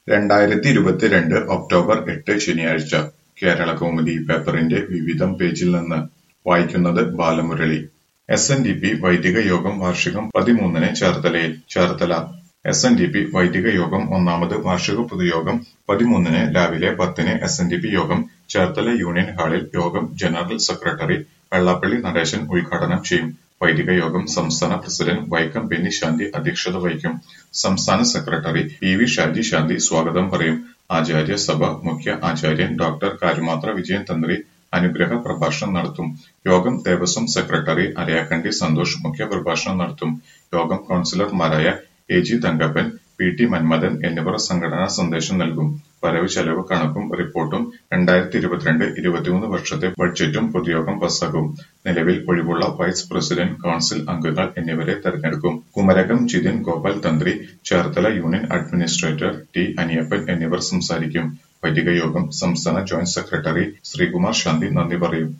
രണ്ടായിരത്തി ഇരുപത്തിരണ്ട് ഒക്ടോബർ എട്ട് ശനിയാഴ്ച കേരളകൗമുദി പേപ്പറിന്റെ വിവിധം പേജിൽ നിന്ന് വായിക്കുന്നത് Balamurali S N D P വൈദിക യോഗം വാർഷികം പതിമൂന്നിന് ചേർത്തലയിൽ Cherthala S N D P വൈദിക യോഗം ഒന്നാമത് വാർഷിക പൊതുയോഗം പതിമൂന്നിന് രാവിലെ പത്തിന് എസ് എൻ ഡി പി യോഗം ചേർത്തല യൂണിയൻ ഹാളിൽ യോഗം ജനറൽ സെക്രട്ടറി വെള്ളാപ്പള്ളി നടേശൻ ഉദ്ഘാടനം ചെയ്യും വൈദിക യോഗം സംസ്ഥാന പ്രസിഡന്റ് വൈക്കം ബെന്നി ശാന്തി അധ്യക്ഷത വഹിക്കും സംസ്ഥാന secretary P V Shaji Shanthi സ്വാഗതം പറയും ആചാര്യ സഭ മുഖ്യ ആചാര്യൻ ഡോക്ടർ കാരുമാത്ര വിജയൻ തന്ത്രി അനുഗ്രഹ പ്രഭാഷണം നടത്തും യോഗം ദേവസ്വം സെക്രട്ടറി അരയാക്കണ്ടി സന്തോഷ് മുഖ്യ പ്രഭാഷണം നടത്തും യോഗം കൗൺസിലർമാരായ A G Thankappan P T Manmathan എന്നിവർ സംഘടനാ സന്ദേശം നൽകും വരവ് ചെലവ് കണക്കും റിപ്പോർട്ടും രണ്ടായിരത്തി ഇരുപത്തിരണ്ട് ഇരുപത്തിമൂന്ന് വർഷത്തെ ബഡ്ജറ്റും പൊതുയോഗം പാസാക്കും നിലവിൽ ഒഴിവുള്ള വൈസ് പ്രസിഡന്റ് കൗൺസിൽ അംഗങ്ങൾ എന്നിവരെ തെരഞ്ഞെടുക്കും Kumarakom Jithin Gopal Thanthri Cherthala union administrator T Aniyappan എന്നിവർ സംസാരിക്കും വൈദിക യോഗം സംസ്ഥാന ജോയിന്റ് സെക്രട്ടറി ശ്രീകുമാർ ശാന്തി നന്ദി പറയും